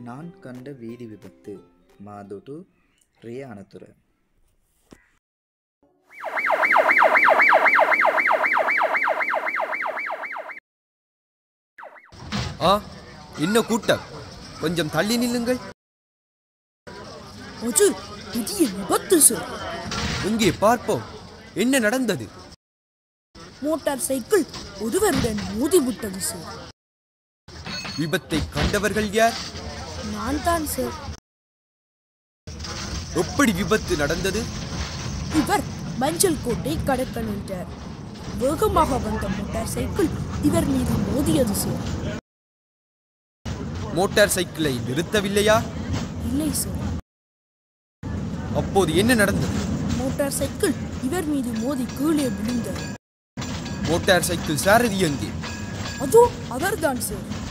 நான் கண்ட வீதி விபத்து மாதுடு ரியா அனத்துர ஆ என்ன கூட்டம் கொஞ்சம் தள்ளி நில்லுங்கள் அது பெரிய விபத்து சார் இங்கே பார்ப்போம் என்ன நடந்தது மோட்டார் சைக்கிள் ஒருவருடன் மோதிவிட்டது சார் விபத்தை கண்டவர்கள் யார் நான் தான் சார் எப்படி விபத்து நடந்தது இவர் மஞ்சள் கோட்டை கடக்க நின்றார் வேகமாக வந்த மோட்டார் சைக்கிள் இவர் மீது மோதியது சார் மோட்டார் சைக்கிளை நிறுத்தவில்லையா இல்லை சார் அப்போது என்ன நடந்தது மோட்டார் சைக்கிள் இவர் மீது மோதி கீழே விழுந்தார் மோட்டார் சைக்கிள் சாரதி எங்கே அதோ அவர்தான் சார்